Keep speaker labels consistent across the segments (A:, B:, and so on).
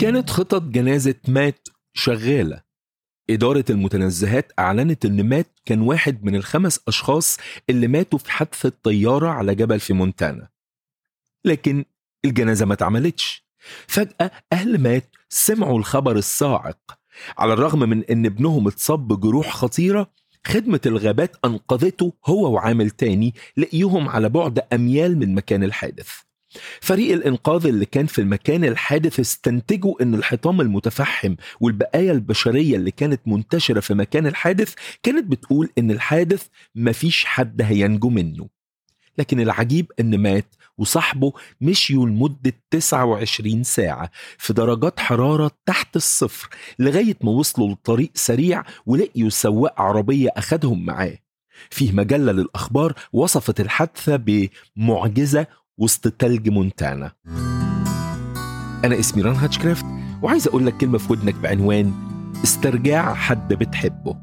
A: كانت خطط جنازة مات شغالة إدارة المتنزهات أعلنت إن مات كان واحد من الخمس أشخاص اللي ماتوا في حادثة طيارة على جبل في مونتانا لكن الجنازة ما اتعملتش فجأة أهل مات سمعوا الخبر الصاعق على الرغم من إن ابنهم اتصاب بجروح خطيرة خدمة الغابات أنقذته هو وعامل تاني لقيوهم على بعد أميال من مكان الحادث فريق الإنقاذ اللي كان في المكان الحادث استنتجوا أن الحطام المتفحم والبقايا البشرية اللي كانت منتشرة في مكان الحادث كانت بتقول أن الحادث مفيش حد هينجو منه لكن العجيب أن مات وصاحبه مشيوا لمدة 29 ساعة في درجات حرارة تحت الصفر لغاية ما وصلوا لطريق سريع ولقيوا سواق عربية أخدهم معاه فيه مجلة للأخبار وصفت الحادثة بمعجزة وسط تلج مونتانا أنا اسمي ران هاتشكرافت وعايز أقول لك كلمة في ودنك بعنوان استرجاع حد بتحبه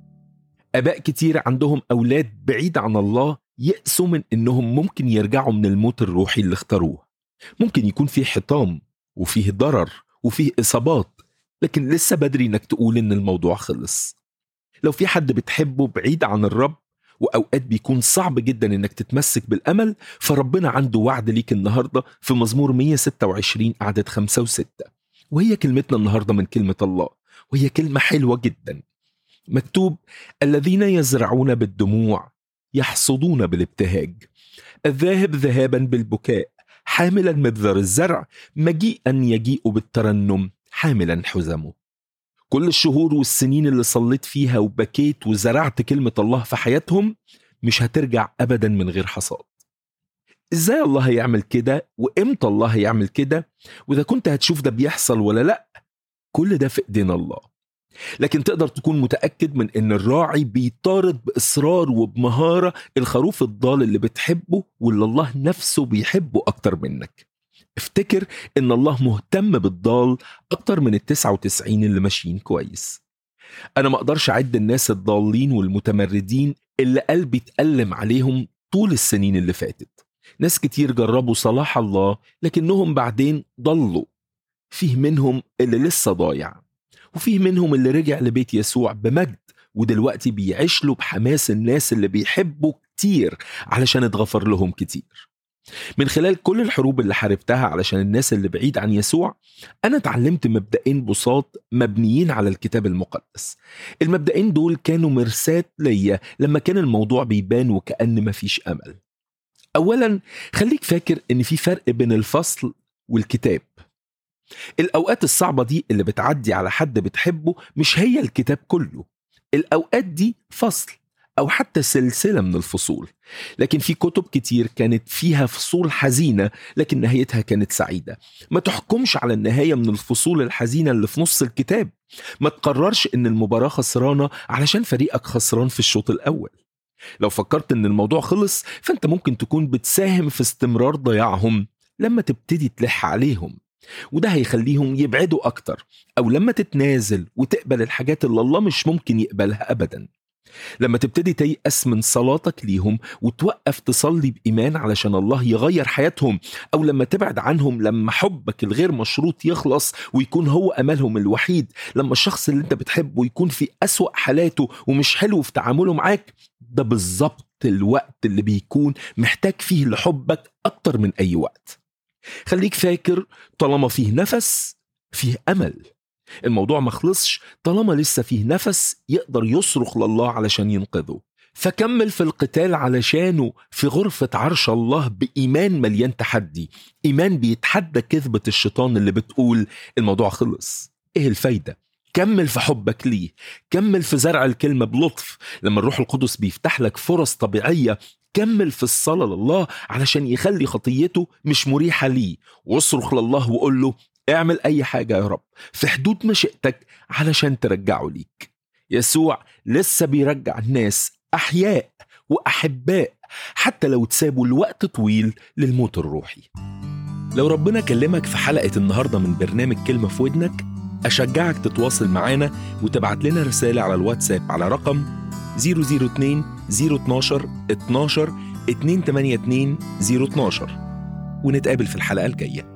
A: آباء كتير عندهم أولاد بعيد عن الله يأسوا من إنهم ممكن يرجعوا من الموت الروحي اللي اختاروه ممكن يكون فيه حطام وفيه ضرر وفيه إصابات لكن لسه بدري إنك تقول إن الموضوع خلص لو في حد بتحبه بعيد عن الرب واوقات بيكون صعب جدا انك تتمسك بالامل فربنا عنده وعد ليك النهارده في مزمور 126 عدد 5 و6 وهي كلمتنا النهارده من كلمه الله وهي كلمه حلوه جدا مكتوب الذين يزرعون بالدموع يحصدون بالابتهاج الذاهب ذهابا بالبكاء حاملا مبذر الزرع مجيئا يجيء بالترنم حاملا حزمه كل الشهور والسنين اللي صليت فيها وبكيت وزرعت كلمة الله في حياتهم مش هترجع أبدا من غير حصاد ازاي الله هيعمل كده وامتى الله هيعمل كده واذا كنت هتشوف ده بيحصل ولا لا كل ده في ايدين الله لكن تقدر تكون متاكد من ان الراعي بيطارد باصرار وبمهاره الخروف الضال اللي بتحبه واللي الله نفسه بيحبه اكتر منك افتكر ان الله مهتم بالضال اكتر من ال 99 اللي ماشيين كويس انا ما اقدرش اعد الناس الضالين والمتمردين اللي قلبي اتألم عليهم طول السنين اللي فاتت ناس كتير جربوا صلاح الله لكنهم بعدين ضلوا فيه منهم اللي لسه ضايع وفيه منهم اللي رجع لبيت يسوع بمجد ودلوقتي بيعيش له بحماس الناس اللي بيحبوا كتير علشان اتغفر لهم كتير من خلال كل الحروب اللي حاربتها علشان الناس اللي بعيد عن يسوع أنا اتعلمت مبدئين بساط مبنيين على الكتاب المقدس المبدئين دول كانوا مرساة ليا لما كان الموضوع بيبان وكأن مفيش أمل أولا خليك فاكر إن في فرق بين الفصل والكتاب الأوقات الصعبة دي اللي بتعدي على حد بتحبه مش هي الكتاب كله الأوقات دي فصل أو حتى سلسلة من الفصول لكن في كتب كتير كانت فيها فصول حزينة لكن نهايتها كانت سعيدة ما تحكمش على النهاية من الفصول الحزينة اللي في نص الكتاب ما تقررش إن المباراة خسرانة علشان فريقك خسران في الشوط الأول لو فكرت إن الموضوع خلص فأنت ممكن تكون بتساهم في استمرار ضياعهم لما تبتدي تلح عليهم وده هيخليهم يبعدوا أكتر أو لما تتنازل وتقبل الحاجات اللي الله مش ممكن يقبلها أبداً لما تبتدي تيأس من صلاتك ليهم وتوقف تصلي بإيمان علشان الله يغير حياتهم أو لما تبعد عنهم لما حبك الغير مشروط يخلص ويكون هو أملهم الوحيد لما الشخص اللي انت بتحبه يكون في أسوأ حالاته ومش حلو في تعامله معاك ده بالظبط الوقت اللي بيكون محتاج فيه لحبك أكتر من أي وقت خليك فاكر طالما فيه نفس فيه أمل الموضوع ما خلصش طالما لسه فيه نفس يقدر يصرخ لله علشان ينقذه فكمل في القتال علشانه في غرفة عرش الله بإيمان مليان تحدي إيمان بيتحدى كذبة الشيطان اللي بتقول الموضوع خلص إيه الفايدة كمل في حبك ليه كمل في زرع الكلمة بلطف لما الروح القدس بيفتح لك فرص طبيعية كمل في الصلاة لله علشان يخلي خطيته مش مريحة ليه واصرخ لله وقول له اعمل أي حاجة يا رب في حدود مشيئتك علشان ترجعه ليك يسوع لسه بيرجع الناس أحياء وأحباء حتى لو تسابوا لوقت طويل للموت الروحي لو ربنا كلمك في حلقة النهاردة من برنامج كلمة في ودنك أشجعك تتواصل معانا وتبعت لنا رسالة على الواتساب على رقم 002 012 12 282 012 ونتقابل في الحلقة الجاية